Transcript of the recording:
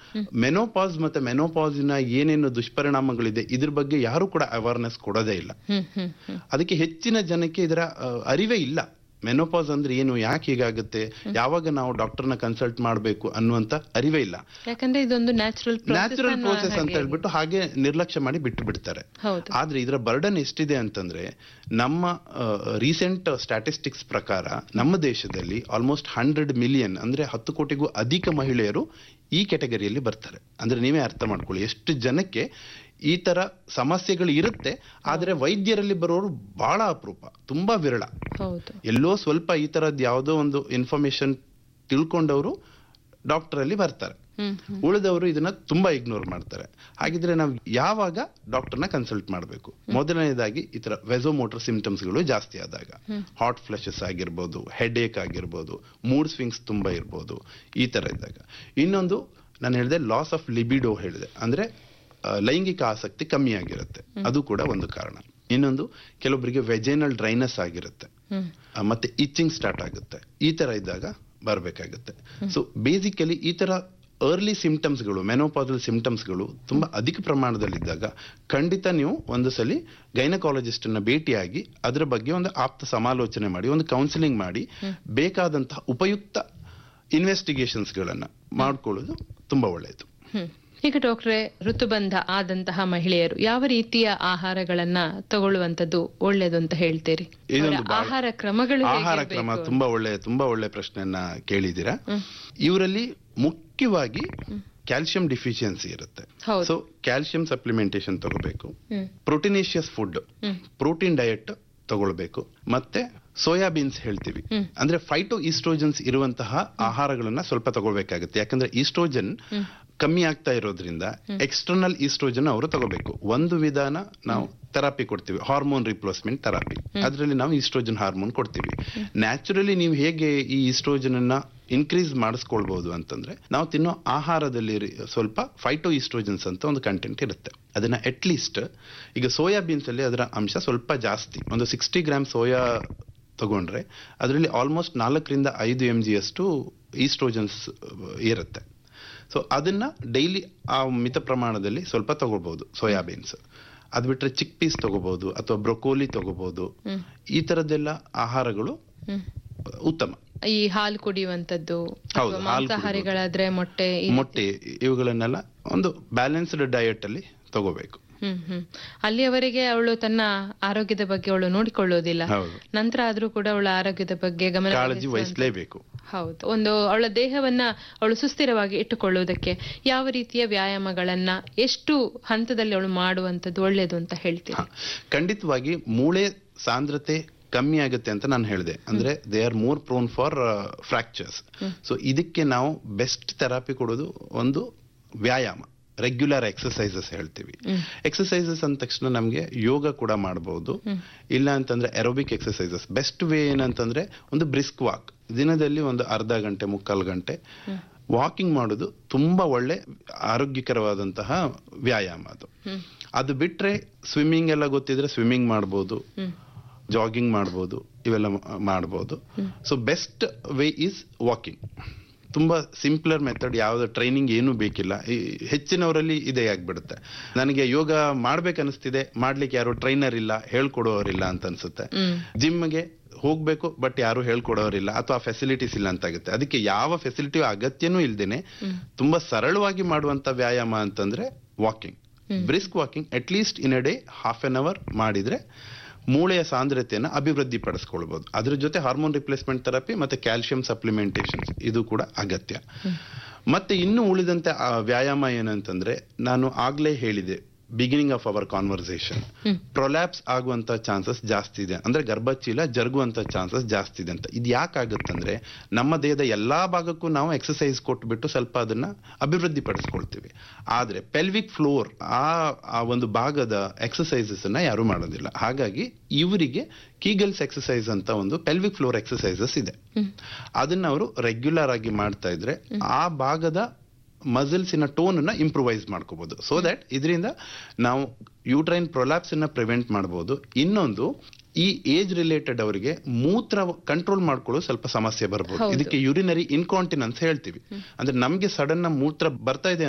Menopause ಮತ್ತೆ ಮೆನೋಪಾಸಿನ ಏನೇನು ದುಷ್ಪರಿಣಾಮಗಳಿದೆ ಇದ್ರ ಬಗ್ಗೆ ಯಾರು ಕೂಡ ಅವೇರ್ನೆಸ್ ಕೊಡೋದೇ ಇಲ್ಲ ಹ್ಮ್ ಹ್ಮ್ ಹ್ಮ್ ಅದಕ್ಕೆ ಹೆಚ್ಚಿನ ಜನಕ್ಕೆ ಇದರ ಆ, ಅರಿವೇ ಇಲ್ಲ ಮೆನೋಪಾಸ್ ಅಂದ್ರೆ ಏನು ಯಾಕೆ ಹೀಗಾಗುತ್ತೆ ಯಾವಾಗ ನಾವು ಡಾಕ್ಟರ್ನ ಕನ್ಸಲ್ಟ್ ಮಾಡಬೇಕು ಅನ್ನುವಂತ ಅರಿವೇ ಇಲ್ಲ ಯಾಕಂದ್ರೆ ಇದೊಂದು ನ್ಯಾಚುರಲ್ ನ್ಯಾಚುರಲ್ ಪ್ರೋಸೆಸ್ ಅಂತ ಹೇಳ್ಬಿಟ್ಟು ಹಾಗೆ ನಿರ್ಲಕ್ಷ್ಯ ಮಾಡಿ ಬಿಟ್ಟು ಬಿಡ್ತಾರೆ ಹೌದು ಆದ್ರೆ ಇದರ ಬರ್ಡನ್ ಎಷ್ಟಿದೆ ಅಂತಂದ್ರೆ ನಮ್ಮ ರೀಸೆಂಟ್ ಸ್ಟ್ಯಾಟಿಸ್ಟಿಕ್ಸ್ ಪ್ರಕಾರ ನಮ್ಮ ದೇಶದಲ್ಲಿ ಆಲ್ಮೋಸ್ಟ್ ಹಂಡ್ರೆಡ್ ಮಿಲಿಯನ್ ಅಂದ್ರೆ ಹತ್ತು ಕೋಟಿಗೂ ಅಧಿಕ ಮಹಿಳೆಯರು ಈ ಕೆಟಗರಿಯಲ್ಲಿ ಬರ್ತಾರೆ ಅಂದ್ರೆ ನೀವೇ ಅರ್ಥ ಮಾಡ್ಕೊಳ್ಳಿ ಎಷ್ಟು ಜನಕ್ಕೆ ಈ ತರ ಸಮಸ್ಯೆಗಳು ಇರುತ್ತೆ ಆದ್ರೆ ವೈದ್ಯರಲ್ಲಿ ಬರೋರು ಬಹಳ ಅಪರೂಪ ತುಂಬಾ ವಿರಳ ಹೌದು ಎಲ್ಲೋ ಸ್ವಲ್ಪ ಈ ತರದ್ ಯಾವುದೋ ಒಂದು ಇನ್ಫಾರ್ಮೇಶನ್ ತಿಳ್ಕೊಂಡವರು ಡಾಕ್ಟರ್ ಅಲ್ಲಿ ಬರ್ತಾರೆ ಹ್ಮ್ ಉಳಿದವರು ಇದನ್ನ ತುಂಬಾ ಇಗ್ನೋರ್ ಮಾಡ್ತಾರೆ ಹಾಗಿದ್ರೆ ನಾವು ಯಾವಾಗ ಡಾಕ್ಟರ್ನ ಕನ್ಸಲ್ಟ್ ಮಾಡಬೇಕು ಮೊದಲನೇದಾಗಿ ಈ ತರ ವೆಸೋಮೋಟರ್ ಸಿಂಪ್ಟಮ್ಸ್ಗಳು ಜಾಸ್ತಿ ಆದಾಗ ಹಾಟ್ ಫ್ಲಶಸ್ ಆಗಿರ್ಬೋದು ಹೆಡ್ ಏಕ್ ಆಗಿರ್ಬೋದು ಮೂಡ್ ಸ್ವಿಂಗ್ಸ್ ತುಂಬಾ ಇರ್ಬೋದು ಈ ತರ ಇದ್ದಾಗ ಇನ್ನೊಂದು ನಾನು ಹೇಳಿದೆ ಲಾಸ್ ಆಫ್ ಲಿಬಿಡೋ ಹೇಳಿದೆ ಅಂದ್ರೆ ಆ, ಲೈಂಗಿಕ ಆಸಕ್ತಿ ಕಮ್ಮಿ ಆಗಿರುತ್ತೆ ಅದು ಕೂಡ ಒಂದು ಕಾರಣ ಇನ್ನೊಂದು ಕೆಲವೊಬ್ಬರಿಗೆ ವೆಜೈನಲ್ ಡ್ರೈನಸ್ ಆಗಿರುತ್ತೆ ಹ್ಮ್ ಆ, ಮತ್ತೆ ಇಚ್ಚಿಂಗ್ ಸ್ಟಾರ್ಟ್ ಆಗುತ್ತೆ ಈ ತರ ಇದ್ದಾಗ ಬರಬೇಕಾಗುತ್ತೆ ಸೊ ಬೇಸಿಕಲಿ ಈ ತರ ಅರ್ಲಿ ಸಿಂಪ್ಟಮ್ಸ್ಗಳು ಮೆನೋಪಾಸಲ್ ಸಿಂಪ್ಟಮ್ಸ್ಗಳು ತುಂಬಾ ಅಧಿಕ ಪ್ರಮಾಣದಲ್ಲಿದ್ದಾಗ ಖಂಡಿತ ನೀವು ಒಂದು ಸಲ ಗೈನಕಾಲಜಿಸ್ಟ್ ಅನ್ನ ಭೇಟಿಯಾಗಿ ಅದರ ಬಗ್ಗೆ ಒಂದು ಆಪ್ತ ಸಮಾಲೋಚನೆ ಮಾಡಿ ಒಂದು ಕೌನ್ಸಿಲಿಂಗ್ ಮಾಡಿ ಬೇಕಾದಂತಹ ಉಪಯುಕ್ತ ಇನ್ವೆಸ್ಟಿಗೇಷನ್ಸ್ ಗಳನ್ನ ಮಾಡ್ಕೊಳ್ಳೋದು ತುಂಬಾ ಒಳ್ಳೆಯದು ಹ್ಮ್ ಈಗ ಡಾಕ್ಟ್ರೆ ಋತುಬಂಧ ಆದಂತಹ ಮಹಿಳೆಯರು ಯಾವ ರೀತಿಯ ಆಹಾರಗಳನ್ನ ತಗೊಳ್ಳುವಂತದ್ದು ಒಳ್ಳೇದು ಅಂತ ಹೇಳ್ತೀರಿ ಇದೊಂದು ಅವರ ಬಹಳ- ಆಹಾರ ಕ್ರಮಗಳು ಆಹಾರ ಹೇಗಿರ್ಬೇಕು? ಕ್ರಮ ತುಂಬಾ ಒಳ್ಳೆ ತುಂಬಾ ಒಳ್ಳೆ ಪ್ರಶ್ನೆಯನ್ನ ಕೇಳಿದ್ದೀರಾ ಇವರಲ್ಲಿ ಮುಖ್ಯವಾಗಿ ಕ್ಯಾಲ್ಸಿಯಂ ಡಿಫಿಷಿಯನ್ಸಿ ಇರುತ್ತೆ ಹೌದು. ಸೊ ಕ್ಯಾಲ್ಸಿಯಂ ಸಪ್ಲಿಮೆಂಟೇಶನ್ ತಗೋಬೇಕು hmm proteinaceous food hmm. Protein diet ತಗೊಳ್ಬೇಕು ಮತ್ತೆ ಸೋಯಾಬೀನ್ಸ್ ಹೇಳ್ತೀವಿ ಹ್ಮ್. ಅಂದ್ರೆ ಫೈಟೋ ಈಸ್ಟ್ರೋಜನ್ಸ್ ಇರುವಂತಹ ಆಹಾರಗಳನ್ನ ಸ್ವಲ್ಪ ತಗೊಳ್ಬೇಕಾಗುತ್ತೆ ಯಾಕಂದ್ರೆ ಈಸ್ಟ್ರೋಜನ್ ಕಮ್ಮಿ ಆಗ್ತಾ ಇರೋದ್ರಿಂದ ಎಕ್ಸ್ಟರ್ನಲ್ ಈಸ್ಟ್ರೋಜನ್ ಅವರು ತಗೋಬೇಕು ಒಂದು ವಿಧಾನ ನಾವು ಥೆರಪಿ ಕೊಡ್ತೀವಿ ಹಾರ್ಮೋನ್ ರಿಪ್ಲೇಸ್ಮೆಂಟ್ ಥೆರಪಿ ಅದರಲ್ಲಿ ನಾವು ಈಸ್ಟ್ರೋಜನ್ ಹಾರ್ಮೋನ್ ಕೊಡ್ತೀವಿ ನ್ಯಾಚುರಲಿ ನೀವು ಹೇಗೆ ಈ ಈಸ್ಟ್ರೋಜನ್ ಅನ್ನ ಇನ್ಕ್ರೀಸ್ ಮಾಡಿಸ್ಕೊಳ್ಬಹುದು ಅಂತಂದ್ರೆ ನಾವು ತಿನ್ನೋ ಆಹಾರದಲ್ಲಿ ರಿ- ಸ್ವಲ್ಪ ಫೈಟೋ ಈಸ್ಟ್ರೋಜನ್ಸ್ ಅಂತ ಒಂದು ಕಂಟೆಂಟ್ ಇರುತ್ತೆ ಅದನ್ನ ಅಟ್ ಲೀಸ್ಟ್ ಈಗ ಸೋಯಾಬೀನ್ಸ್ ಅಲ್ಲಿ ಅದರ ಅಂಶ ಸ್ವಲ್ಪ ಜಾಸ್ತಿ ಒಂದು ಸಿಕ್ಸ್ಟಿ ಗ್ರಾಮ್ ಸೋಯಾ ತಗೊಂಡ್ರೆ ಅದರಲ್ಲಿ ಆಲ್ಮೋಸ್ಟ್ ನಾಲ್ಕರಿಂದ ಐದು ಎಂ ಜಿ ಅಷ್ಟು ಈಸ್ಟ್ರೋಜನ್ಸ್ ಇರುತ್ತೆ ಸೊ ಅದನ್ನ ಡೈಲಿ ಆ ಮಿತ ಪ್ರಮಾಣದಲ್ಲಿ ಸ್ವಲ್ಪ ತಗೋಬಹುದು ಸೋಯಾಬೀನ್ಸ್ ಅದು ಬಿಟ್ರೆ ಚಿಕ್ ಪೀಸ್ ತಗೋಬಹುದು ಅಥವಾ ಬ್ರೊಕೋಲಿ ತಗೋಬಹುದು ಈ ತರದ್ದೆಲ್ಲ ಆಹಾರಗಳು ಹ್ಮ್. ಉತ್ತಮ ಈ ಹಾಲು ಕುಡಿಯುವಂತದ್ದು ಹೌದು, ಅಥವಾ ಹಾಲು ಮಾಂಸಾಹಾರಿಗಳಾದ್ರೆ ಮೊಟ್ಟೆ ಈ- ಮೊಟ್ಟೆ ಇವುಗಳನ್ನೆಲ್ಲ ಒಂದು ಬ್ಯಾಲೆನ್ಸ್ಡ್ ಡಯಟ್ ಅಲ್ಲಿ ತಗೋಬೇಕು ಹ್ಮ್ ಹ್ಮ್ ಅಲ್ಲಿಯವರೆಗೆ ಅವಳು ತನ್ನ ಆರೋಗ್ಯದ ಬಗ್ಗೆ ಅವಳು ನೋಡಿಕೊಳ್ಳೋದಿಲ್ಲ ಹೌದು ನಂತರ ಆದ್ರೂ ಕೂಡ ಅವಳ ಆರೋಗ್ಯದ ಬಗ್ಗೆ ಗಮನ ಕಾಳಜಿ ವಹಿಸುವಂತ- ವಹಿಸಲೇಬೇಕು ಹೌದು ಒಂದು ಅವಳ ದೇಹವನ್ನ ಅವಳು ಸುಸ್ಥಿರವಾಗಿ ಇಟ್ಟುಕೊಳ್ಳುವುದಕ್ಕೆ ಯಾವ ರೀತಿಯ ವ್ಯಾಯಾಮಗಳನ್ನ ಎಷ್ಟು ಹಂತದಲ್ಲಿ ಅವಳು ಮಾಡುವಂತದ್ದು ಒಳ್ಳೇದು ಅಂತ ಹೇಳ್ತೀವಿ ಹ. ಖಂಡಿತವಾಗಿ ಮೂಳೆ ಸಾಂದ್ರತೆ ಕಮ್ಮಿ ಆಗುತ್ತೆ ಅಂತ ನಾನು ಹೇಳಿದೆ ಅಂದ್ರೆ they are more prone for fractures so ಇದಕ್ಕೆ ನಾವು ಬೆಸ್ಟ್ ಥೆರಪಿ ಕೊಡೋದು ಒಂದು ವ್ಯಾಯಾಮ ರೆಗ್ಯುಲರ್ ಎಕ್ಸಸೈಸಸ್ ಹೇಳ್ತೀವಿ ಎಕ್ಸಸೈಸಸ್ ಅಂದ ತಕ್ಷಣ ನಮಗೆ ಯೋಗ ಕೂಡ ಮಾಡಬಹುದು ಇಲ್ಲ ಅಂತಂದ್ರೆ ಎರೋಬಿಕ್ ಎಕ್ಸಸೈಸಸ್ ಬೆಸ್ಟ್ ವೇ ಏನಂತಂದ್ರೆ ಒಂದು ಬ್ರಿಸ್ಕ್ ವಾಕ್ ದಿನದಲ್ಲಿ ಒಂದು ಅರ್ಧ ಗಂಟೆ ಮುಕ್ಕಾಲು ಗಂಟೆ ವಾಕಿಂಗ್ ಮಾಡೋದು ತುಂಬಾ ಒಳ್ಳೆ ಆರೋಗ್ಯಕರವಾದಂತಹ ವ್ಯಾಯಾಮ ಅದು ಅದು ಬಿಟ್ರೆ ಸ್ವಿಮ್ಮಿಂಗ್ ಎಲ್ಲ ಗೊತ್ತಿದ್ರೆ ಸ್ವಿಮ್ಮಿಂಗ್ ಮಾಡ್ಬೋದು ಜಾಗಿಂಗ್ ಮಾಡ್ಬೋದು ಇವೆಲ್ಲ ಮಾಡ್ಬೋದು so best way is walking ತುಂಬಾ ಸಿಂಪ್ಲರ್ ಮೆಥಡ್ ಯಾವ್ದು ಟ್ರೈನಿಂಗ್ ಏನೂ ಬೇಕಿಲ್ಲ ಈ ಹೆಚ್ಚಿನವರಲ್ಲಿ ಇದೇ ಆಗ್ಬಿಡುತ್ತೆ ನನಗೆ ಯೋಗ ಮಾಡ್ಬೇಕನ್ನಿಸ್ತಿದೆ ಮಾಡ್ಲಿಕ್ಕೆ ಯಾರು ಟ್ರೈನರ್ ಇಲ್ಲ ಹೇಳ್ಕೊಡೋರಿಲ್ಲ ಅಂತ ಅನ್ಸುತ್ತೆ ಜಿಮ್ಗೆ ಹೋಗ್ಬೇಕು ಬಟ್ ಯಾರು ಹೇಳ್ಕೊಡೋರಿಲ್ಲ ಅಥವಾ ಫೆಸಿಲಿಟೀಸ್ ಇಲ್ಲ ಅಂತ ಆಗುತ್ತೆ ಅದಕ್ಕೆ ಯಾವ ಫೆಸಿಲಿಟಿ ಅಗತ್ಯನೂ ಇಲ್ದೇನೆ ತುಂಬಾ ಸರಳವಾಗಿ ಮಾಡುವಂತ ವ್ಯಾಯಾಮ ಅಂತಂದ್ರೆ walking brisk walking at least in a day half an hour ಮಾಡಿದ್ರೆ ಮೂಳೆಯ ಸಾಂದ್ರತೆಯನ್ನು ಅಭಿವೃದ್ಧಿ ಪಡಿಸ್ಕೊಳ್ಬಹುದು ಅದ್ರ ಜೊತೆ ಹಾರ್ಮೋನ್ ರಿಪ್ಲೇಸ್ಮೆಂಟ್ ಥೆರಪಿ ಮತ್ತೆ ಕ್ಯಾಲ್ಸಿಯಂ ಸಪ್ಲಿಮೆಂಟೇಷನ್ ಇದು ಕೂಡ ಅಗತ್ಯ ಮತ್ತೆ ಇನ್ನು ಉಳಿದಂತೆ ಆ ವ್ಯಾಯಾಮ ಏನಂತಂದ್ರೆ ನಾನು ಆಗ್ಲೇ ಹೇಳಿದೆ beginning of our conversation prolapse ಆಗುವಂತ ಚಾನ್ಸಸ್ ಜಾಸ್ತಿ ಇದೆ ಅಂದ್ರೆ ಗರ್ಭಚೀಲ ಜರುಗುವಂತ ಚಾನ್ಸಸ್ ಜಾಸ್ತಿ ಇದೆ ಅಂತ ಇದು ಯಾಕಾಗುತ್ತಂದ್ರೆ ನಮ್ಮ ದೇಹದ ಎಲ್ಲಾ ಭಾಗಕ್ಕೂ ನಾವು ಎಕ್ಸಸೈಸ್ ಕೊಟ್ಬಿಟ್ಟು ಸ್ವಲ್ಪ ಅದನ್ನ ಅಭಿವೃದ್ಧಿ ಪಡಿಸ್ಕೊಳ್ತೀವಿ ಆದ್ರೆ ಪೆಲ್ವಿಕ್ ಫ್ಲೋರ್ ಆ ಆ ಒಂದು ಭಾಗದ ಎಕ್ಸಸೈಸಸ್ ಅನ್ನ ಯಾರು ಮಾಡೋದಿಲ್ಲ ಹಾಗಾಗಿ ಇವರಿಗೆ ಕೀಗಲ್ಸ್ ಎಕ್ಸಸೈಸ್ ಅಂತ ಒಂದು ಪೆಲ್ವಿಕ್ ಫ್ಲೋರ್ ಎಕ್ಸಸೈಸಸ್ ಇದೆ ಅದನ್ನ ಅವರು ರೆಗ್ಯುಲರ್ ಆಗಿ ಮಾಡ್ತಾ ಇದ್ರೆ ಆ ಭಾಗದ ಮಸಲ್ಸಿನ ಟೋನ್ ಅನ್ನ ಇಂಪ್ರೂವೈಸ್ ಮಾಡ್ಕೋಬಹುದು ಸೊ ದಟ್ ಇದರಿಂದ ನಾವು ಯೂಟ್ರೈನ್ ಪ್ರೊಲ್ಯಾಪ್ಸ್ ಅನ್ನ ಪ್ರಿವೆಂಟ್ ಮಾಡಬಹುದು ಇನ್ನೊಂದು ಈ ಏಜ್ ರಿಲೇಟೆಡ್ ಅವರಿಗೆ ಮೂತ್ರ ಕಂಟ್ರೋಲ್ ಮಾಡ್ಕೊಳ್ಳೋ ಸ್ವಲ್ಪ ಸಮಸ್ಯೆ ಬರಬಹುದು ಇದಕ್ಕೆ ಯುರಿನರಿ ಇನ್ಕಾಂಟಿನೆನ್ಸ್ ಹೇಳ್ತೀವಿ ಅಂದ್ರೆ ನಮ್ಗೆ ಸಡನ್ ಮೂತ್ರ ಬರ್ತಾ ಇದೆ